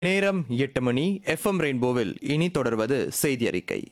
நேரம் எட்டு மணி எஃப்எம் ரெயின்போவில் இனி தொடர்வது செய்தி அறிக்கை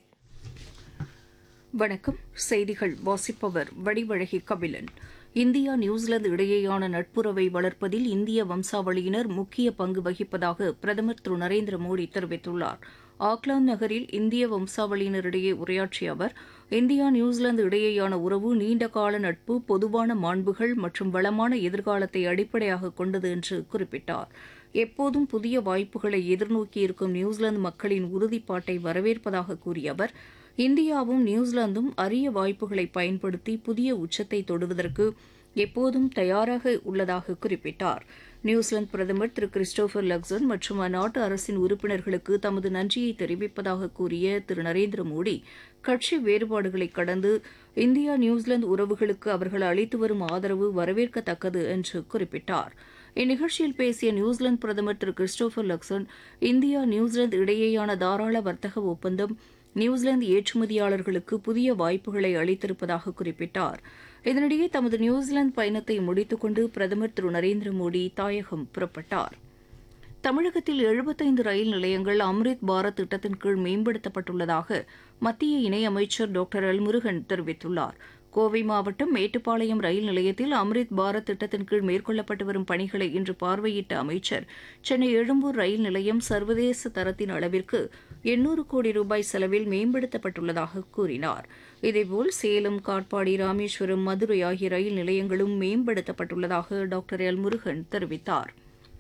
வணக்கம் செய்திகள் வாசிப்பவர் வடிவழகி கபிலன் இந்தியா நியூசிலாந்து இடையேயான நட்புறவை வளர்ப்பதில் இந்திய வம்சாவளியினர் முக்கிய பங்கு வகிப்பதாக பிரதமர் திரு நரேந்திர மோடி தெரிவித்துள்ளார் ஆக்லாந்து நகரில் இந்திய வம்சாவளியினரிடையே உரையாற்றிய அவர் இந்தியா நியூசிலாந்து இடையேயான உறவு நீண்டகால நட்பு பொதுவான மாண்புகள் மற்றும் வளமான எதிர்காலத்தை அடிப்படையாக கொண்டது என்று குறிப்பிட்டார் எப்போதும் புதிய வாய்ப்புகளை எதிர்நோக்கியிருக்கும் நியூசிலாந்து மக்களின் உறுதிப்பாட்டை வரவேற்பதாக கூறிய அவர் இந்தியாவும் நியூசிலாந்தும் அரிய வாய்ப்புகளை பயன்படுத்தி புதிய உச்சத்தை தொடுவதற்கு எப்போதும் தயாராக உள்ளதாக குறிப்பிட்டார் நியூசிலாந்து பிரதமர் திரு கிறிஸ்டோபர் லக்சன் மற்றும் அந்நாட்டு அரசின் உறுப்பினர்களுக்கு தமது நன்றியை தெரிவிப்பதாக கூறிய திரு நரேந்திர மோடி கட்சி வேறுபாடுகளை கடந்து இந்தியா நியூசிலாந்து உறவுகளுக்கு அவர்கள் அளித்து வரும் ஆதரவு வரவேற்கத்தக்கது என்று குறிப்பிட்டார் இந்நிகழ்ச்சியில் பேசிய நியூசிலாந்து பிரதமர் Thiru Christopher Luxon India New Zealand இடையேயான தாராள வர்த்தக ஒப்பந்தம் நியூசிலாந்து ஏற்றுமதியாளர்களுக்கு புதிய வாய்ப்புகளை அளித்திருப்பதாக குறிப்பிட்டார் இதனிடையே தமது நியூசிலாந்து பயணத்தை முடித்துக்கொண்டு பிரதமர் திரு நரேந்திர மோடி தாயகம் புறப்பட்டார் தமிழகத்தில் எழுபத்தைந்து ரயில் நிலையங்கள் அம்ரித் பாரத் திட்டத்தின் கீழ் மேம்படுத்தப்பட்டுள்ளதாக மத்திய இணையமைச்சர் டாக்டர் எல் முருகன் தெரிவித்துள்ளார் கோவை மாவட்டம் மேட்டுப்பாளையம் ரயில் நிலையத்தில் அம்ரித் பாரத் திட்டத்தின் கீழ் மேற்கொள்ளப்பட்டு வரும் பணிகளை இன்று பார்வையிட்ட அமைச்சர் சென்னை எழும்பூர் ரயில் நிலையம் சர்வதேச தரத்தின் அளவிற்கு எண்ணூறு கோடி ரூபாய் செலவில் மேம்படுத்தப்பட்டுள்ளதாக கூறினார் இதேபோல் சேலம் காட்பாடி ராமேஸ்வரம் மதுரை ஆகிய ரயில் நிலையங்களும் மேம்படுத்தப்பட்டுள்ளதாக டாக்டர் எல் முருகன் தெரிவித்தார்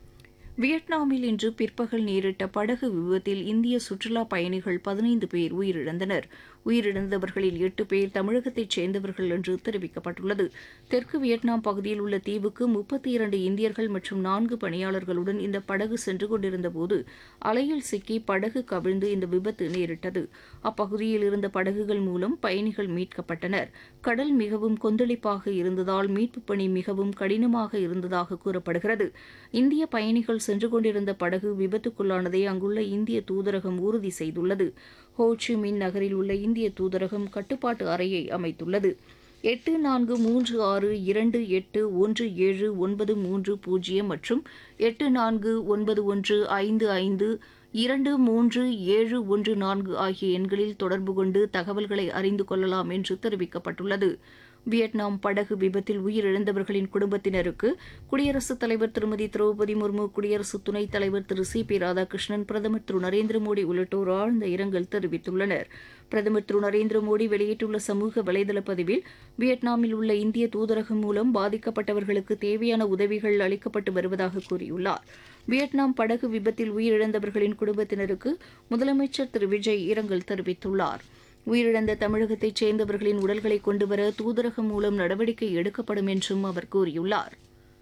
வியட்நாமில் இன்று பிற்பகல் நேரிட்ட படகு விபத்தில் இந்திய சுற்றுலா பயணிகள் பதினைந்து பேர் உயிரிழந்தனர் உயிரிழந்தவர்களில் எட்டு பேர் தமிழகத்தைச் சேர்ந்தவர்கள் என்று தெரிவிக்கப்பட்டுள்ளது தெற்கு வியட்நாம் பகுதியில் உள்ள தீவுக்கு முப்பத்தி இரண்டு இந்தியர்கள் மற்றும் நான்கு பணியாளர்களுடன் இந்த படகு சென்று கொண்டிருந்தபோது அலையில் சிக்கி படகு கவிழ்ந்து இந்த விபத்து நேரிட்டது அப்பகுதியில் இருந்த படகுகள் மூலம் பயணிகள் மீட்கப்பட்டனர் கடல் மிகவும் கொந்தளிப்பாக இருந்ததால் மீட்புப் பணி மிகவும் கடினமாக இருந்ததாக கூறப்படுகிறது இந்திய பயணிகள் சென்று கொண்டிருந்த படகு விபத்துக்குள்ளானதை அங்குள்ள இந்திய தூதரகம் உறுதி செய்துள்ளது ஹோச்சி மின் நகரில் உள்ள இந்திய தூதரகம் கட்டுப்பாட்டு அறையை அமைத்துள்ளது எட்டு நான்கு மூன்று ஆறு இரண்டு எட்டு ஒன்று ஏழு ஒன்பது மூன்று பூஜ்ஜியம் மற்றும் எட்டு நான்கு ஒன்பது ஒன்று ஐந்து ஐந்து இரண்டு மூன்று ஏழு ஒன்று நான்கு ஆகிய எண்களில் தொடர்பு கொண்டு தகவல்களை அறிந்து கொள்ளலாம் என்று தெரிவிக்கப்பட்டுள்ளது வியட்நாம் படகு விபத்தில் உயிரிழந்தவர்களின் குடும்பத்தினருக்கு குடியரசுத் தலைவர் திருமதி திரௌபதி முர்மு குடியரசு துணைத் தலைவர் திரு சி பி ராதாகிருஷ்ணன் பிரதமர் திரு நரேந்திர மோடி உள்ளிட்டோர் ஆழ்ந்த இரங்கல் தெரிவித்துள்ளனர் பிரதமர் திரு நரேந்திர மோடி வெளியிட்டுள்ள சமூக வலைதள பதிவில் வியட்நாமில் உள்ள இந்திய தூதரகம் மூலம் பாதிக்கப்பட்டவர்களுக்கு தேவையான உதவிகள் அளிக்கப்பட்டு வருவதாக கூறியுள்ளார் வியட்நாம் படகு விபத்தில் உயிரிழந்தவர்களின் குடும்பத்தினருக்கு முதலமைச்சர் திரு விஜய் இரங்கல் தெரிவித்துள்ளார் உயிரிழந்த தமிழகத்தைச் சேர்ந்தவர்களின் உடல்களை கொண்டுவர தூதரகம் மூலம் நடவடிக்கை எடுக்கப்படும் என்றும் அவர் கூறியுள்ளார்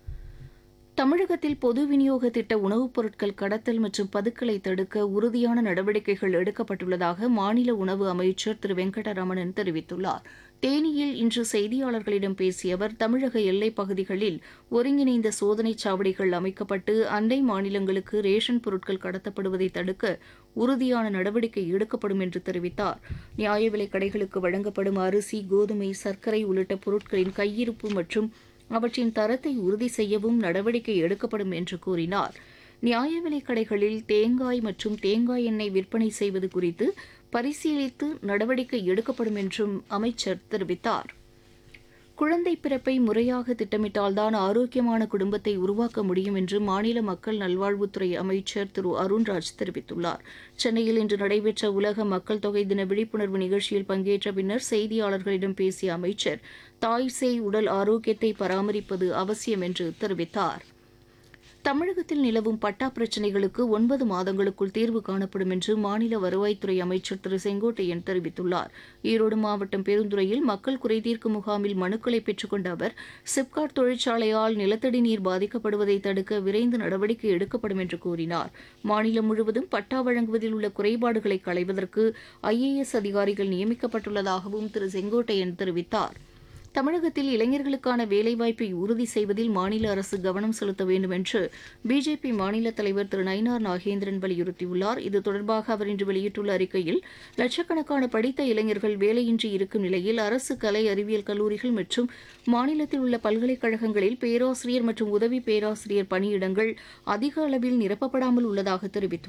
தமிழகத்தில் பொது விநியோக திட்ட உணவுப் பொருட்கள் கடத்தல் மற்றும் பதுக்கலை தடுக்க உறுதியான நடவடிக்கைகள் எடுக்கப்பட்டுள்ளதாக மாநில உணவு அமைச்சர் திரு வெங்கடரமணன் தெரிவித்துள்ளார் தேனியில் இன்று செய்தியாளர்களிடம் பேசிய அவர் தமிழக எல்லைப் பகுதிகளில் ஒருங்கிணைந்த சோதனைச் சாவடிகள் அமைக்கப்பட்டு அண்டை மாநிலங்களுக்கு ரேஷன் பொருட்கள் கடத்தப்படுவதை தடுக்க உறுதியான நடவடிக்கை எடுக்கப்படும் என்று தெரிவித்தார் நியாய விலைக் கடைகளுக்கு வழங்கப்படும் அரிசி கோதுமை சர்க்கரை உள்ளிட்ட பொருட்களின் கையிருப்பு மற்றும் அவற்றின் தரத்தை உறுதி செய்யவும் நடவடிக்கை எடுக்கப்படும் என்று கூறினார் நியாய விலைக் கடைகளில் தேங்காய் மற்றும் தேங்காய் எண்ணெய் விற்பனை செய்வது குறித்து பரிசீலித்து நடவடிக்கை எடுக்கப்படும் என்றும் அமைச்சர் தெரிவித்தார் குழந்தை பிறப்பை முறையாக திட்டமிட்டால்தான் ஆரோக்கியமான குடும்பத்தை உருவாக்க முடியும் என்று மாநில மக்கள் நல்வாழ்வுத்துறை அமைச்சர் திரு அருண்ராஜ் தெரிவித்துள்ளார் சென்னையில் இன்று நடைபெற்ற உலக மக்கள் தொகை தின விழிப்புணர்வு நிகழ்ச்சியில் பங்கேற்ற பின்னர் செய்தியாளர்களிடம் பேசிய அமைச்சர் தாய் சேய் உடல் ஆரோக்கியத்தை பராமரிப்பது அவசியம் என்று தெரிவித்தார் தமிழகத்தில் நிலவும் பட்டா பிரச்சினைகளுக்கு ஒன்பது மாதங்களுக்குள் தீர்வு காணப்படும் என்று மாநில வருவாய்த்துறை அமைச்சர் திரு செங்கோட்டையன் தெரிவித்துள்ளார் ஈரோடு மாவட்டம் பெருந்துறையில் மக்கள் குறைதீர்க்கும் முகாமில் மனுக்களை பெற்றுக்கொண்ட அவர் சிப்காட் தொழிற்சாலையால் நிலத்தடி நீர் பாதிக்கப்படுவதை தடுக்க விரைந்து நடவடிக்கை எடுக்கப்படும் என்று கூறினார் மாநிலம் முழுவதும் பட்டா வழங்குவதில் உள்ள குறைபாடுகளை களைவதற்கு ஐஏஎஸ் அதிகாரிகள் நியமிக்கப்பட்டுள்ளதாகவும் திரு செங்கோட்டையன் தெரிவித்தார் தமிழகத்தில் இளைஞர்களுக்கான வேலைவாய்ப்பை உறுதி செய்வதில் மாநில அரசு கவனம் செலுத்த வேண்டும் என்று பிஜேபி மாநில தலைவர் திரு நயினார் நாகேந்திரன் வலியுறுத்தியுள்ளார் இது தொடர்பாக அவர் இன்று வெளியிட்டுள்ள அறிக்கையில் லட்சக்கணக்கான படித்த இளைஞர்கள் வேலையின்றி இருக்கும் நிலையில் அரசு கலை அறிவியல் கல்லூரிகள் மற்றும் மாநிலத்தில் உள்ள பல்கலைக்கழகங்களில் பேராசிரியர் மற்றும் உதவி பேராசிரியர் பணியிடங்கள் அதிக அளவில் நிரப்பப்படாமல் உள்ளதாக தெரிவித்துள்ளார்